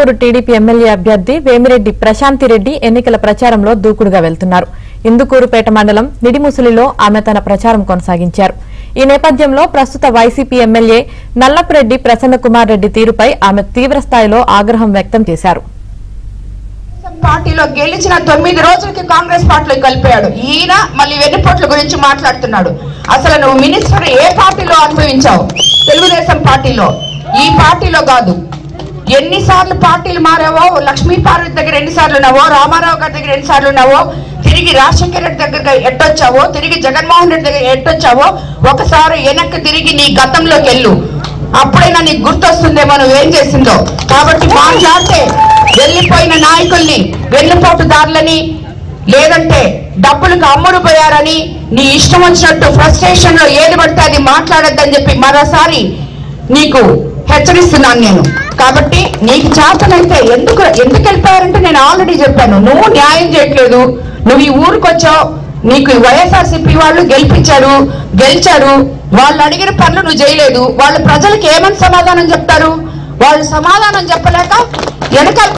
Hindupur TDP MLA అభ్యర్థి వేమిరెడ్డి ప్రశాంతిరెడ్డి ఎన్నికల ప్రచారంలో దూకుడుగా వెళ్తున్నారు ఇందుకూరుపేట మండలం నిడిముసలిలో ఆమె తన ప్రచారం కొనసాగించారు ఈ నేపథ్యంలో ప్రస్తుత వైసీపీ ఎమ్మెల్యే నల్లపురెడ్డి ప్రసన్నకుమార్ రెడ్డి తీరుపై ఆమె తీవ్ర స్థాయిలో ఆగ్రహం వ్యక్తం చేశారు పార్టీలో గెలిచిన తొమ్మిది రోజులకి కాంగ్రెస్ పార్టీలో కలిపాడు ఈయన మళ్ళీ వెన్నుపోట్ల గురించి మాట్లాడుతున్నాడు అసలు నువ్వు మినిస్టర్ ఏ పార్టీలో అనుభవించావు తెలుగుదేశం పార్టీలో ఈ పార్టీలో కాదు ఎన్నిసార్లు పార్టీలు మారావో లక్ష్మీ పార్వతి దగ్గర ఎన్నిసార్లు ఉన్నావో రామారావు గారి దగ్గర ఎన్నిసార్లు ఉన్నావో తిరిగి రాజశేఖర రెడ్డి దగ్గర ఎట్టొచ్చావో తిరిగి జగన్మోహన్ రెడ్డి దగ్గర ఎట్టొచ్చావో ఒకసారి వెనక్కి తిరిగి నీ గతంలోకి వెళ్ళు అప్పుడైనా నీకు గుర్తొస్తుందేమో నువ్వేం చేసిందో కాబట్టి మాట్లాడితే వెళ్ళిపోయిన నాయకుల్ని వెన్నుపోటుదారులని లేదంటే డబ్బులకు అమ్ముడు పోయారని నీ ఇష్టం వచ్చినట్టు ఫ్రస్ట్రేషన్ లో ఏది పడితే అది మాట్లాడొద్దని చెప్పి మరోసారి నీకు హెచ్చరిస్తున్నాను నేను కాబట్టి నీకు చేతనైతే ఎందుకు ఎందుకు వెళ్ళిపోయారంటే నేను ఆల్రెడీ చెప్పాను నువ్వు న్యాయం చేయట్లేదు నువ్వు ఈ ఊరికి వచ్చావు నీకు వైఎస్ఆర్సీపీ వాళ్ళు గెలిపించారు గెలిచారు వాళ్ళు అడిగిన పనులు నువ్వు చేయలేదు వాళ్ళు ప్రజలకు ఏమని సమాధానం చెప్తారు వాళ్ళు సమాధానం చెప్పలేక వెనకాల